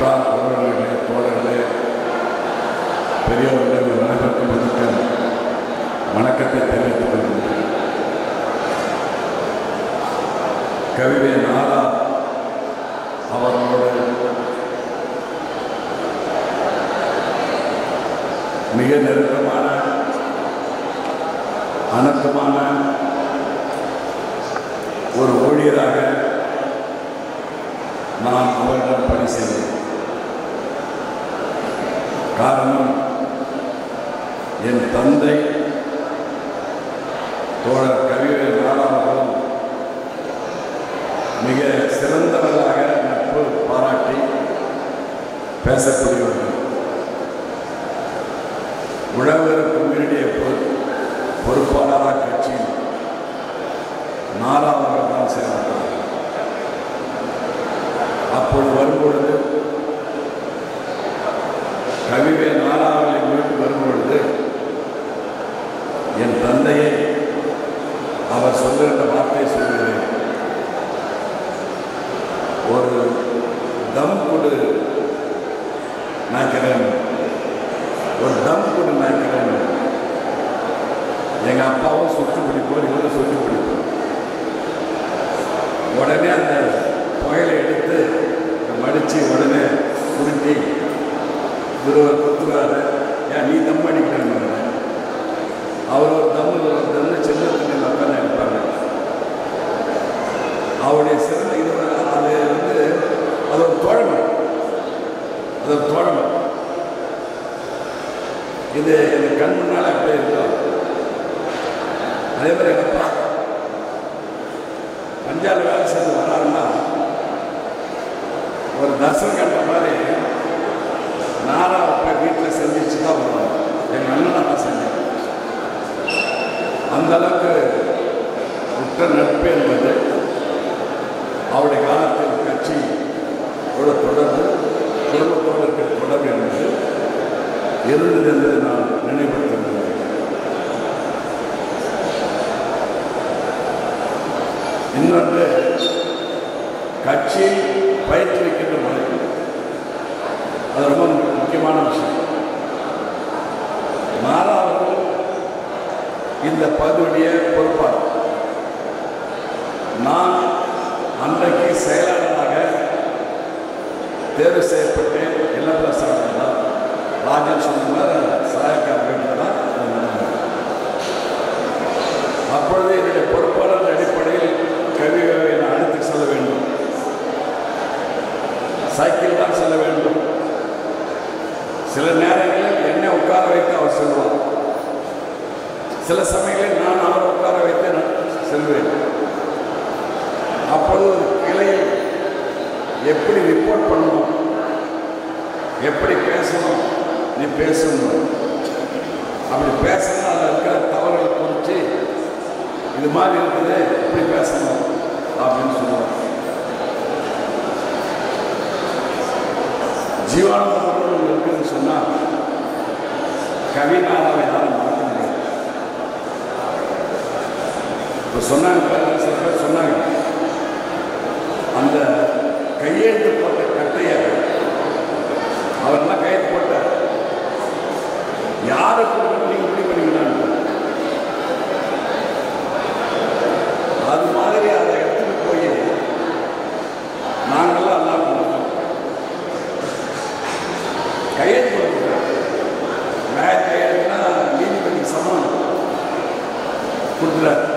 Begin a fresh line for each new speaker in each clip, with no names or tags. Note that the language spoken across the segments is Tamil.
உற்றார் உறவினர்களே தோழர்களே பெரியவர்களே உங்கள் அனைவருக்கும் வணக்கம் வணக்கத்தை தெரிவித்துக் கொள்கின்றேன் கவிதை நாரா அவர்களோடு மிக நெருக்கமான அனர்த்தமான ஒரு ஊழியராக நான் அவரிடம் பணி செய்தேன் காரணம் என் தந்தை தோழர் கவிவேல் நாடாளர்களும் மிக சிறந்தவர்களாக நட்பு பாராட்டி பேசக்கூடியவர்கள் உழவர் கம்யூனிட்டிய பொறுப்பாளராக கட்சியில் நாலாவர்கள் தான் சேர்ந்தார் அப்பொழுது வரும்பொழுது கவிவே நாலாவர்களை மீட்டு வரும்பொழுது என் தந்தையை அவர் சொல்லுகின்ற வார்த்தையை சொல்லுகிறேன் ஒரு தம் கொடு நாக்கிறேன் ஒரு தம் கொடு நாக்கிறேன் எங்கள் அப்பாவும் சுட்டு பிடிப்போம் இவரும் சுட்டு பிடிப்போம் உடனே அந்த புயலை எடுத்து மடித்து உடனே சுருட்டி ஒருவர் கொத்துவார் ஏன் நீ தம் அடிக்கிறாங்க அவர் ஒரு தம்மு ஒரு தம்மு சின்ன தண்ணி உட்காந்து எடுப்பாங்க அவருடைய சிறந்த இது அது வந்து அது ஒரு தோழமை அது ஒரு தோழமை இது எனக்கு கண் முன்னால் அப்படியே இருக்கும் அதே மாதிரி எங்கள் அப்பா பஞ்சால் வேலை செய்து வராருன்னா ஒரு தர்சனம் கண்ட மாதிரி நாரா போய் வீட்டில் செஞ்சிச்சு தான் வருவாங்க எங்கள் அண்ணனை தான் செஞ்சேன் அந்த அளவுக்கு உற்ற நட்பு என்பது அவருடைய காலத்தில் கட்சி கூட தொடர்பு குடும்பத்தோடு இருக்கிற தொடர்பு என்பது இருந்தது என்று நான் நினைவுபடுத்துகிறேன் இன்னொன்று கட்சி பயிற்றுவிக்கின்ற முறை அது ரொம்ப முக்கியமான விஷயம் மாறா அவர்கள் இந்த பகுதியுடைய பொறுப்பாளர் நான் அன்றைக்கு செயலாளராக தேர்வு செய்யப்பட்டேன் இல்லப்பிரசாதம் தான் ராஜன் சொன்ன சாயக்கா வீட்டில் தான் அது நடந்தது. அப்பொழுது என்னுடைய பொறுப்பாளர் அடிப்படையில் கவிகளை நான் அழைத்து செல்ல வேண்டும் சைக்கிள் தான் செல்ல வேண்டும் சில நேரங்களில் என்னை உட்கார வைத்து அவர் செல்வார் சில சமயங்களில் நான் அவர் உட்கார வைத்து நான் செல்வேன் அப்பொழுது ஒரு கிளையில் எப்படி ரிப்போர்ட் பண்ணணும் எப்படி பேசணும் நீ பேசணும் அப்படி பேசணும் அதில் இருக்கிற தவறுகளை குறித்து இது மாதிரி இருக்குது இப்படி பேசணும் அப்படின்னு சொல்லுவார் ஜீவானந்தம் இருக்குதுன்னு சொன்னால் கவினாவை யாரும் மறக்க முடியாது இப்போ சொன்னாங்க பாருங்க, சில பேர் சொன்னாங்க அந்த கையெழுத்து போட்ட கட்டையை அவர்லாம் கையெழுத்து போட்டார் யாருக்கு கொடுக்கணும் நீங்க முடிவு பண்ணிக்கலான்னு அது மாதிரி அதை எடுத்துட்டு போய் நாங்கள்லாம் எல்லாம் கொடுத்தோம் கையெழுத்து கொடுக்குறோம் மேட்ச் கையெழுத்துனா நீதிபதி சமம் கொடுக்குறாரு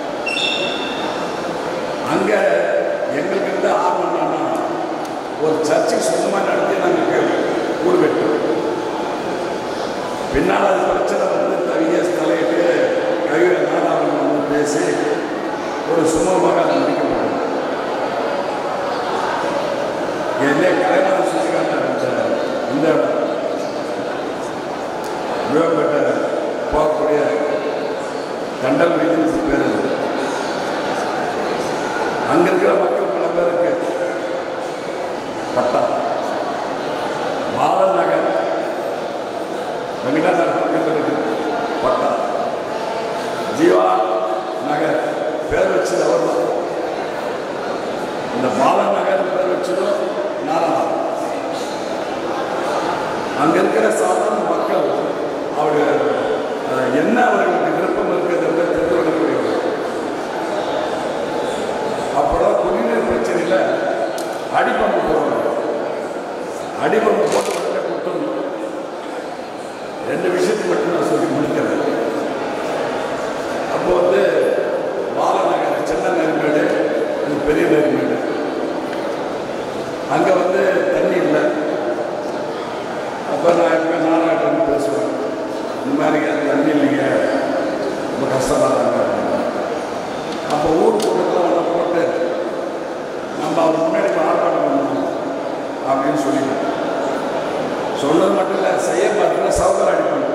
அங்க எங்களுக்கு இருந்த ஆர்வம் என்னன்னா ஒரு சர்ச்சை சொந்தமாக நடத்தி நாங்கள் கூடு வெட்டோம் பின்னால் அது பிரச்சனை வந்து தவிய தலையிட்டு கவிதை நாடாளர்கள் வந்து பேசி ஒரு சுமூகமாக அதை முடிக்கப்பட்டது என்னை கலைஞர் சுற்றி காட்ட இந்த இடம் விழுவப்பட்ட போகக்கூடிய கண்டல் வீதின்னு பேர் அது. அங்க இருக்கிற மக்கள் பல பேருக்கு பட்டா பாலன் நகர் வெங்கடாநகர் பக்கத்தில் இருக்கு பட்டா ஜீவா நகர் பேர் வச்சது அவர் தான் இந்த பாலன் நகர் பேர் வச்சதும் நாராயணன் அடிப்பம்பு போடுவாங்க அடிப்பம்பு போட்டு உடனே கொடுத்துடணும் ரெண்டு விஷயத்துக்கு மட்டும் நான் சொல்லி முடிக்கிறேன் அப்போ வந்து பாலநகர் சின்ன நெருமேடு இது பெரிய நெருமேடு அங்கே வந்து தண்ணி இல்லை அப்போ நான் எப்போ நாராயணன் பேசுவேன் இந்த மாதிரி தண்ணி இல்லைங்க ரொம்ப கஷ்டப்படுறாங்க அப்போ ஊர் கூட்டத்தில் ஒன்று போட்டு நம்ம அவர் முன்னாடி போய் ஆர்ப்பாட்டம் பண்ணணும் அப்படின்னு சொல்லிட்டேன் சொன்னது மட்டும் இல்லை செய்ய மாட்டேன் சவுகர் அடிப்பேன்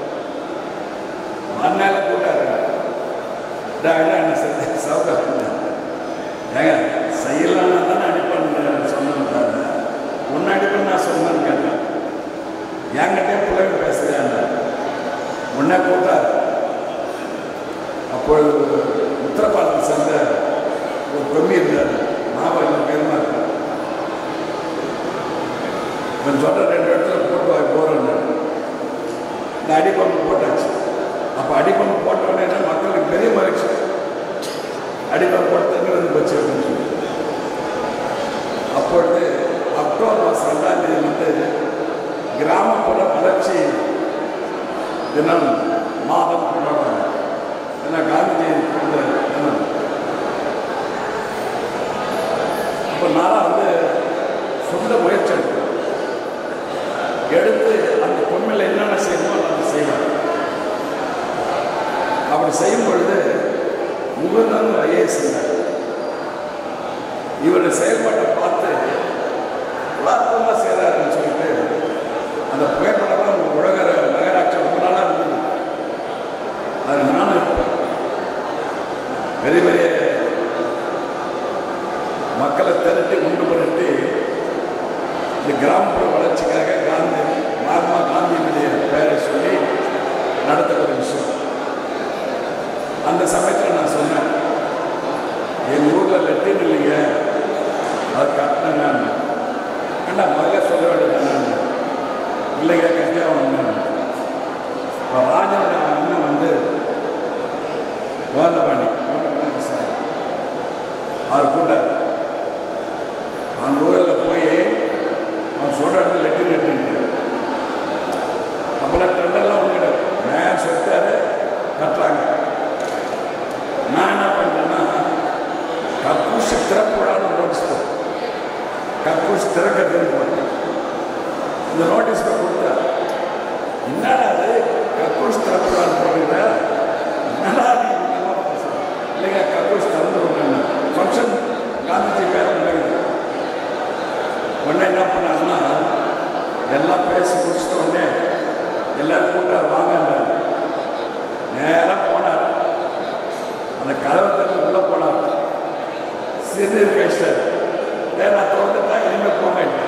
மண்ணால கூட்டாரு என்ன செய்ய சவுகர் ஏங்க செய்யலாம்னா தானே அடிப்பேன் சொன்னேன் உன்னை அடிப்பேன் நான் சொன்னேன்னு கேட்டேன் என்கிட்டே பிள்ளைங்க பேசுகிறேன் உன்னை கூட்டார் அப்பொழுது உத்தரப்பாளத்தை சேர்ந்த ஒரு பெம்மி இருந்தார் ஞாபகம் இல்லை பெருமா இருக்கார் இவன் சொல்ற ரெண்டு இடத்துல போட்டு வாய் போறேன்னு இந்த அடிப்பம்பு போட்டாச்சு அப்போ அடிப்பம்பு போட்ட உடனே என்ன மக்களுக்கு பெரிய மகிழ்ச்சி அடிப்பம்பு போட்டதுங்கிறது போச்சு அப்படின்னு சொல்லி அப்பொழுது அக்டோபர் மாதம் ரெண்டாம் தேதி வந்து கிராமப்புற வளர்ச்சி தினம் மாதம் கொண்டாடுறாங்க ஏன்னா காந்தி பிறந்த தினம் அப்போ நானும் வந்து சொந்த முயற்சி எடுத்தேன் எடுத்து அந்த பொம்மையில் என்னென்ன செய்யணுமோ அதை செய்வேன் அப்படி செய்யும் பொழுது முகுந்தன் ஐஏஎஸ் இவருடைய செயல்பாட்டை பார்த்து உலாத்தமாக செய்கிறாருன்னு சொல்லிட்டு அந்த புகைப்படம்லாம் உலக நகராட்சி ரொம்ப நாளாக இருந்தது அது நானும் இருப்பேன் பெரிய பெரிய மக்களை திரட்டி உண்டு பண்ணிட்டு இந்த கிராமப்புற வளர்ச்சிக்காக காந்தி மகாத்மா காந்தியினுடைய பெயரை சொல்லி நடத்தக்கூடிய விஷயம் அந்த சமயத்தில் நான் சொன்னேன் எங்கள் ஊரில் லெட்டின் இல்லைங்க அது கட்டினேங்க ஏண்டா முதல்ல சொல்ல வேண்டியது இல்லைங்க கட்டியா ஒன்று இப்போ ராஜனோட அண்ணன் வந்து கோந்தபாணி கோந்தபாணி சார் அவர் கூட்டார் அந்த ஊரில் போய் அவன் சொல்கிற இடத்துல லெட்டின் லெட்டின் அப்போல்லாம் டெண்டெல்லாம் ஒன்று கிடையாது மேல் செத்தாரு கட்டுறாங்க நான் என்ன பண்ணுறேன்னா கக்கூசி திறக்கூடாதுன்னு நோட்டீஸ் போட்டேன் கக்கூசி திறக்கிறதுன்னு போட்டேன் இந்த நோட்டீஸ் கொடுத்தா என்னடா அது கக்கூஸ் திறக்கூடாதுன்னு போட்டுக்கிட்ட என்னடா நீ இதெல்லாம் பேசுற? இல்லைங்க கக்கூஸ் திறந்து விடுறேன் ஃபங்க்ஷன் காந்திஜி பேர் நடக்குது உடனே என்ன பண்ணாங்கன்னா எல்லாம் பேசி முடிச்சிட்ட உடனே எல்லாரும் கூட்டார் வாங்க நேராக போனார் அந்த கதவை தட்டி உள்ள போனார் சிறுநீர் கழிச்சார் ஏன் நான் திறந்துட்டேன் இனிமேல் போக மாட்டேன்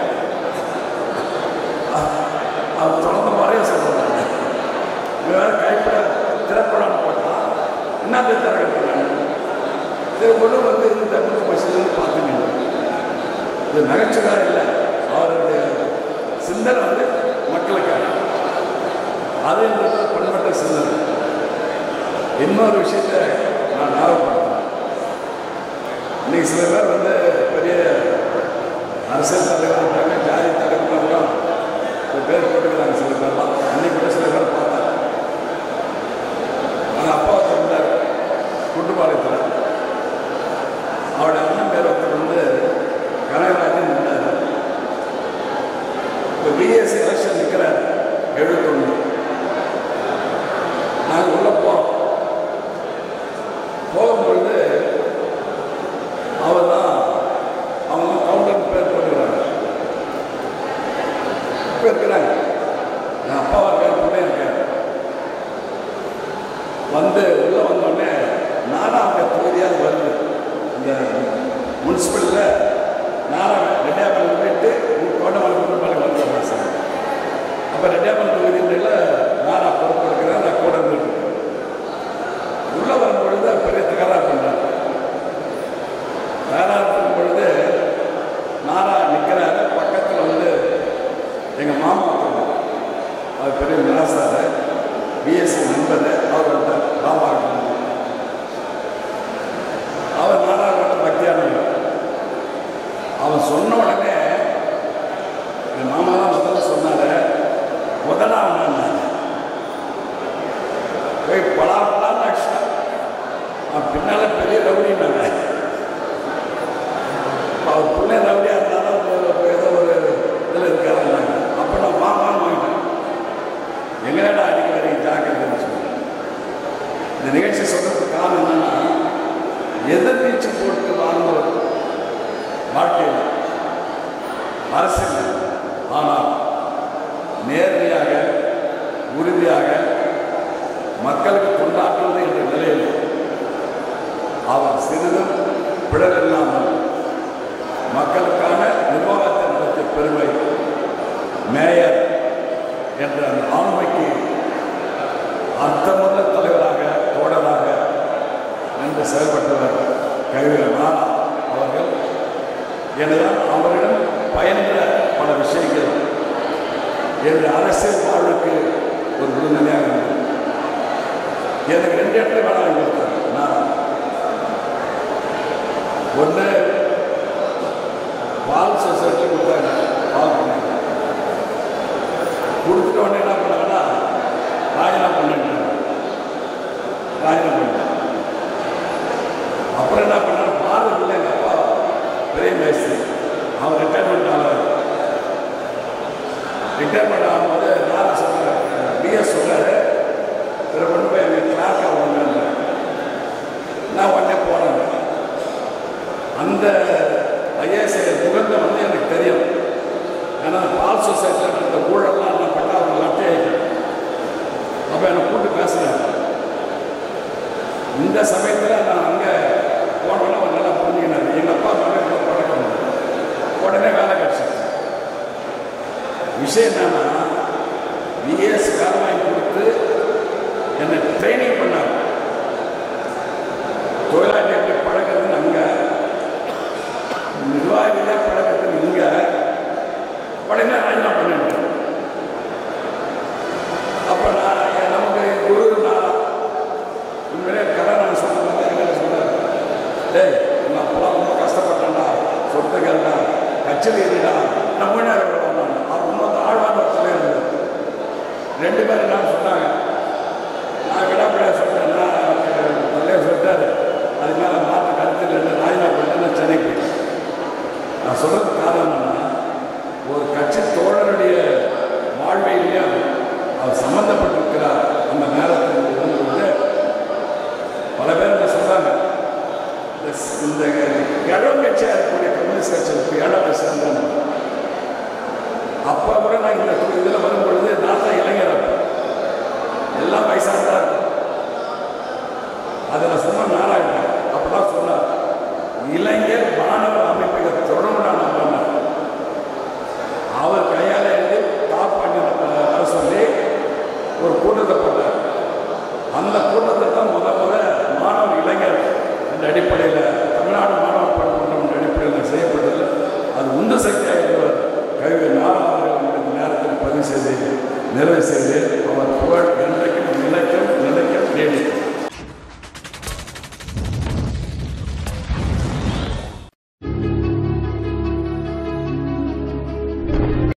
அவர் திறந்த மாதிரியே சொல்கிறாங்க இவன் கைப்பட திறப்படான்னு போட்டான் என்னது திறக்கிறாங்க இது ஒன்று வந்து இந்த தமிழ் பஸ்ஸில் பார்த்துங்க இது நகைச்சுவை இல்லை அவருடைய சிந்தனை வந்து மக்களுக்காக அது என்பது பண்பட்ட சிந்தனை இன்னொரு விஷயத்தை நான் ஞாபகப்படுத்துறேன் இன்னைக்கு சில பேர் வந்து பெரிய அரசியல் தலைவர் இருக்காங்க ஜாதி தலைவர்கள் ஒரு பேர் போட்டுக்கிறாங்க சில பேர்லாம் அன்னைக்கு கூட சில பேர் பார்த்தேன் அவங்க அப்பா ஒருத்தர் இருந்தார் குட்டுப்பாளையத்தில் அவருடைய அண்ணன் பேர் ஒருத்தர் வந்து கனகராஜன் இருந்தார் இப்போ பிஎஸ்சி எலெக்ஷன் நிற்கிறார் எழுபத்தொன்று நாங்கள் உள்ளே போகிறோம் போகும்பொழுது அவர் தான் அவங்க கவுண்டர் பேர் போட்டுக்கிறாங்க இப்போ இருக்கிறாங்க என் அப்பாவா இருக்கார் பிள்ளை இருக்கார் வந்து உள்ளே வந்தோடனே நானும் அவங்க தொகுதியாக வருது இந்த முனிசிபலில் நானும் ரெட்டியாபாளையம் போயிட்டு கோட்டமலை குடும்பம் வந்து பேசுகிறேன் அப்போ ரெட்டியாபாளையம் தொகுதியில் நானா பொறுப்பெடுக்கிறேன் நான் கூட இருந்துட்டு உள்ளே வரும்பொழுது அவர் பெரிய தகராறு பண்ணுறாரு தகராறு பண்ணும் பொழுது நாரா நிற்கிறாரு பக்கத்தில் வந்து எங்கள் மாமா ஒருத்தர் அவர் பெரிய மிராசார் பிஎஸ்சி நண்பர் அவர் வந்தார் ராமாவட்டம் அவர் நாராயண பக்தியானவர் அவன் சொன்ன உடனே என் மாமா தான் முதல்ல சொன்னாரு முதல்ல அவன் போய் பலா பலான்னு அடிச்சிட்டான் அவன் பின்னால பெரிய ரவுடினாங்க அவர் பிள்ளை ரவுடியாக இருந்தாலும் ஒரு ஏதோ ஒரு இதில் இருக்காருன்னாங்க அப்போ நான் மாமான்னு வாங்கிட்டேன் எங்கடா அடிக்க வரீங்க ஜாக்கிரதைன்னு சொன்னேன் இந்த நிகழ்ச்சி சொல்றதுக்கு காரணம் என்னன்னா எதிர்நீச்சல் போட்டு வாழ்ந்தவர் வாழ்க்கையில் அரசியல் ஆனால் நேர்மையாக உறுதியாக மக்களுக்கு கொண்டாற்றுவது என்ற நிலையில் அவர் சிறிதும் பிழல் இல்லாமல் மக்களுக்கான நிர்வாகத்தை நடத்திய பெருமை மேயர் என்ற அந்த ஆண்மைக்கு அர்த்தமுள்ள தலைவராக தோழராக நின்று செயல்பட்டவர் கவிஞர் நானா அவர்கள் எனதான் அவரிடம் பயின்ற பல விஷயங்கள் என்ற அரசியல் வாழ்வுக்கு ஒரு உறுதுணையாக இருந்தது எனக்கு ரெண்டு இடத்துல வேலை வாங்கி கொடுத்தாரு நானா ஒன்று பால் சொசைட்டி கொடுத்தாங்க பால் பண்ணாங்க கொடுத்துட்ட உடனே என்ன பண்ணாங்கன்னா ராஜினாமா பண்ணிட்டாங்க ராஜினாமா பண்ணிட்டாங்க அப்புறம் என்ன பண்ணாரு பாரத பிள்ளை எங்கள் அப்பா பெரிய மேஸ்திரி அவர் ரிட்டையர்மெண்ட் ஆனார் ரிட்டையர்மெண்ட் ஆகும்போது நான் சொன்னார் பிஎஸ் சொன்னார் இதில் கொண்டு போய் எங்கள் கிளார்க் ஆகணுங்க நான் உடனே போனேன் அந்த ஐஏஎஸ் புகழ்ந்த வந்து எனக்கு தெரியும் ஏன்னா பால் சொசைட்டியில் நடந்த ஊழல்லாம் என்ன பண்ணால் அவங்க லட்டே அப்போ என்னை கூப்பிட்டு பேசுகிறேன் இந்த சமயத்தில் நான் அங்கே போனோன்னே ஒரு நல்லா புரிஞ்சுக்கினார் எங்கள் அப்பா மேலே எனக்கு பழக்கம் இல்லை. உடனே வேலை கிடச்சிச்சு விஷயம் என்னன்னா பிஎஸ் வேலை வாங்கி கொடுத்து என்னை ட்ரைனிங் பண்ணார் தொழிலாளி எப்படி பழகிறதுன்னு அங்கே நிர்வாகிகளே பழகிறதுன்னு இங்கே உடனே ராஜினாமா பண்ணிட்டேன் அப்போ நான் என் நமக்கு குரு நான் உண்மையிலே கதை நான் சொன்னது எங்கிட்ட சொன்னார் டேய் உங்கள் அப்பெல்லாம் ரொம்ப கஷ்டப்பட்டேன்டா சொத்துக்கள்டா கச்சேரிடா தமிழ்நாடு வந்தான் அவர் இன்னொரு ஆழ்வான சொல்லியிருந்தது ரெண்டு பேரும் என்ன சொன்னாங்க நான் விடாப்பிடையா சொன்னேன் நான் தலைவர் சொல்லிட்டாரு அது மேலே மாற்று கருத்து இல்லைன்னு ராஜினாமா பண்ணிட்டு நான் சென்னைக்கு போயிட்டேன் நான் சொல்றது காரணம் என்னன்னா ஒரு கட்சி தோழருடைய வாழ்வையிலையும் அவர் சம்பந்தப்பட்டிருக்கிறார் அந்த நேரத்தில் இருந்தது பல பேர் என்ன சொல்றாங்க இந்த ஸ்- இந்த இடம் கட்சியாக இருக்கக்கூடிய கம்யூனிஸ்ட் கட்சிக்கு ஏழாம் வயசு சேர்ந்தாங்க அப்போ கூட நான் இந்த இதில் வரும் பொழுது நான் தான் இளைஞர் அப்ப. எல்லாம் வயசாக தான் இருக்கும் அதில் சொன்ன நாராயணன் அப்பதான் சொன்னார் இளைஞர் மாணவர் அமைப்புகள் தொடர்புடான பண்ணார் அவர் கையால் எழுதி டாப் பண்ணி வர சொல்லி ஒரு கூட்டத்தை போட்டார் அந்த கூட்டத்தை தான் முத முத மாணவர் இளைஞர் என்ற அடிப்படையில் தமிழ்நாடு மாணவர் பண்புமன்றம் என்ற அடிப்படையில் செய்யப்பட்டது அது உந்து சக்தியாக இருந்தவர் கவிஞர் நாராயணன் அவர்கள் இந்த நேரத்தில் பதிவு செய்து நிறைவு செய்து